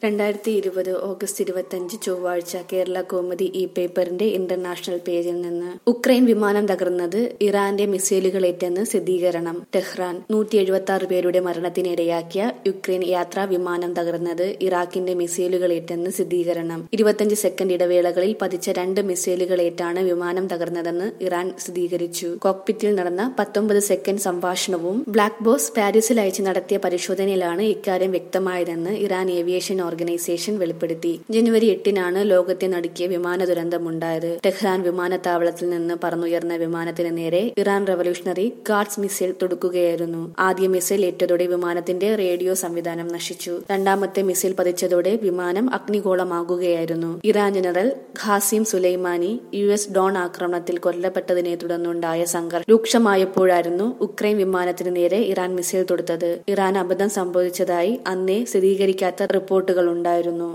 രണ്ടായിരത്തി ഇരുപത് ഓഗസ്റ്റ് ഇരുപത്തിയഞ്ച് ചൊവ്വാഴ്ച കേരള കോമഡി ഇ പേപ്പറിന്റെ ഇന്റർനാഷണൽ പേജിൽ നിന്ന് ഉക്രൈൻ വിമാനം തകർന്നത് ഇറാന്റെ മിസൈലുകളേറ്റെന്ന് സ്ഥിരീകരണം ടെഹ്റാൻ നൂറ്റി എഴുപത്തി ആറ് പേരുടെ മരണത്തിനിടയാക്കിയ യുക്രൈൻ യാത്രാ വിമാനം തകർന്നത് ഇറാഖിന്റെ മിസൈലുകളേറ്റെന്ന് സ്ഥിരീകരണം ഇരുപത്തിയഞ്ച് സെക്കൻഡ് ഇടവേളകളിൽ പതിച്ച രണ്ട് മിസൈലുകളേറ്റാണ് വിമാനം തകർന്നതെന്ന് ഇറാൻ സ്ഥിരീകരിച്ചു കോക്പിറ്റിൽ നടന്ന പത്തൊമ്പത് സെക്കൻഡ് സംഭാഷണവും ബ്ലാക്ക് ബോസ് പാരീസിൽ അയച്ച് നടത്തിയ പരിശോധനയിലാണ് ഇക്കാര്യം വ്യക്തമായതെന്ന് ഇറാൻ ഏവിയേഷൻ ഓർഗനൈസേഷൻ വെളിപ്പെടുത്തി ജനുവരി എട്ടിനാണ് ലോകത്തെ നടുക്കിയ വിമാന ദുരന്തമുണ്ടായത് ടെഹ്റാൻ വിമാനത്താവളത്തിൽ നിന്ന് പറന്നുയർന്ന വിമാനത്തിന് നേരെ ഇറാൻ റവല്യൂഷണറി ഗാർഡ്സ് മിസൈൽ തൊടുക്കുകയായിരുന്നു ആദ്യ മിസൈൽ ഏറ്റതോടെ വിമാനത്തിന്റെ റേഡിയോ സംവിധാനം നശിച്ചു രണ്ടാമത്തെ മിസൈൽ പതിച്ചതോടെ വിമാനം അഗ്നിഗോളമാകുകയായിരുന്നു Iran general Qasim Soleimani U S drone ആക്രമണത്തിൽ കൊല്ലപ്പെട്ടതിനെ തുടർന്നുണ്ടായ സംഘർഷം രൂക്ഷമായപ്പോഴായിരുന്നു ഉക്രൈൻ വിമാനത്തിന് നേരെ ഇറാൻ മിസൈൽ തൊടുത്തത് ഇറാൻ അബദ്ധം സംഭവിച്ചതായി അന്നേ സ്ഥിരീകരിക്കാത്ത റിപ്പോർട്ടുകൾ ഉണ്ടായിരുന്നു